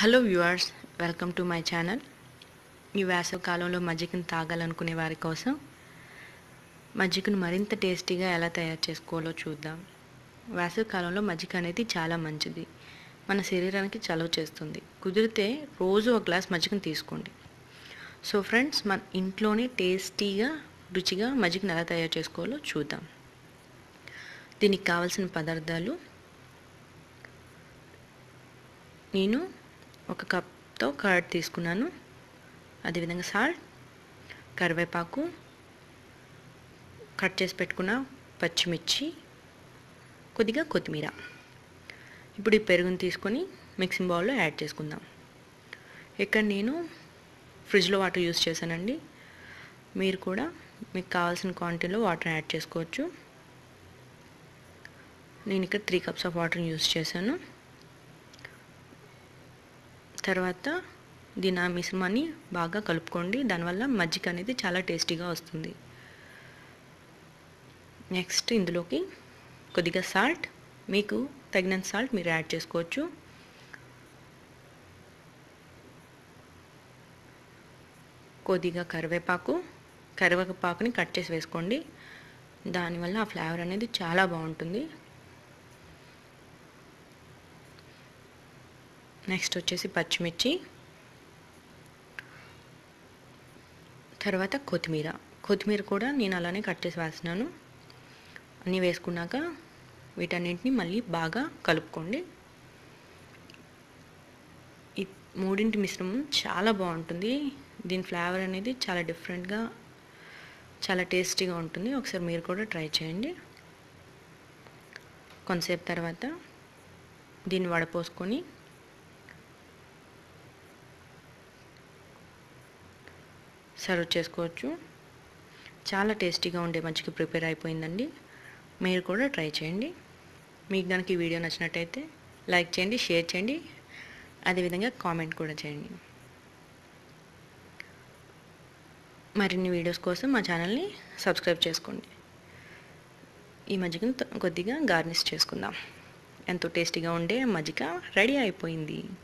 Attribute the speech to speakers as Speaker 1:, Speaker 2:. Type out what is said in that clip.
Speaker 1: hello viewers welcome to my channel ఈ వేసవి కాలంలో మజ్జిగను తాగాలనుకునే వారి కోసం మజ్జిగను మరింత టేస్టీగా ఎలా తయారు చేసుకోవాలో చూద్దాం వేసవి కాలంలో మజ్జిగ అనేది చాలా మంచిది మన శరీరానికి చలవ చేస్తుంది కుదిరితే రోజు ఒక గ్లాస్ మజ్జిగను తీసుకోండి సో ఫ్రెండ్స్ మన ఇంట్లోనే టేస్టీగా రుచిగా మజ్జిగను ఎలా తయారు చేసుకోవాలో చూద్దాం దీనికి కావాల్సిన పదార్థాలు నేను ఒక కప్తో కర్డ్ తీసుకున్నాను అదేవిధంగా సాల్ట్ కరివేపాకు కట్ చేసి పెట్టుకున్న పచ్చిమిర్చి కొద్దిగా కొత్తిమీర ఇప్పుడు ఈ పెరుగుని తీసుకొని మిక్సింగ్ బౌల్లో యాడ్ చేసుకుందాం ఇక్కడ నేను ఫ్రిడ్జ్లో వాటర్ యూస్ చేశానండి మీరు కూడా మీకు కావాల్సిన క్వాంటిటీలో వాటర్ యాడ్ చేసుకోవచ్చు నేను ఇక్కడ త్రీ కప్స్ ఆఫ్ వాటర్ని యూస్ చేశాను తర్వాత దీని ఆ మిశ్రమాన్ని బాగా కలుపుకోండి దానివల్ల మజ్జిగ అనేది చాలా టేస్టీగా వస్తుంది నెక్స్ట్ ఇందులోకి కొద్దిగా సాల్ట్ మీకు తగినంత సాల్ట్ మీరు యాడ్ చేసుకోవచ్చు కొద్దిగా కరివేపాకు కరివేపాకుని కట్ చేసి వేసుకోండి దానివల్ల ఆ ఫ్లేవర్ అనేది చాలా బాగుంటుంది నెక్స్ట్ వచ్చేసి పచ్చిమిర్చి తర్వాత కొత్తిమీర కొత్తిమీర కూడా నేను అలానే కట్ చేసి వేస్తున్నాను అన్నీ వేసుకున్నాక వీటన్నింటిని మళ్ళీ బాగా కలుపుకోండి ఈ మూడింటి మిశ్రమం చాలా బాగుంటుంది దీని ఫ్లేవర్ అనేది చాలా డిఫరెంట్గా చాలా టేస్టీగా ఉంటుంది ఒకసారి మీరు కూడా ట్రై చేయండి కొంతసేపు తర్వాత దీన్ని వడపోసుకొని సర్వ్ చేసుకోవచ్చు చాలా టేస్టీగా ఉండే మజ్జిగ ప్రిపేర్ అయిపోయిందండి మీరు కూడా ట్రై చేయండి మీకు కనుక ఈ వీడియో నచ్చినట్టయితే లైక్ చేయండి షేర్ చేయండి అదేవిధంగా కామెంట్ కూడా చేయండి మరిన్ని వీడియోస్ కోసం మా ఛానల్ని సబ్స్క్రైబ్ చేసుకోండి ఈ మజ్జిగను కొద్దిగా గార్నిష్ చేసుకుందాం ఎంతో టేస్టీగా ఉండే మజ్జిగ రెడీ అయిపోయింది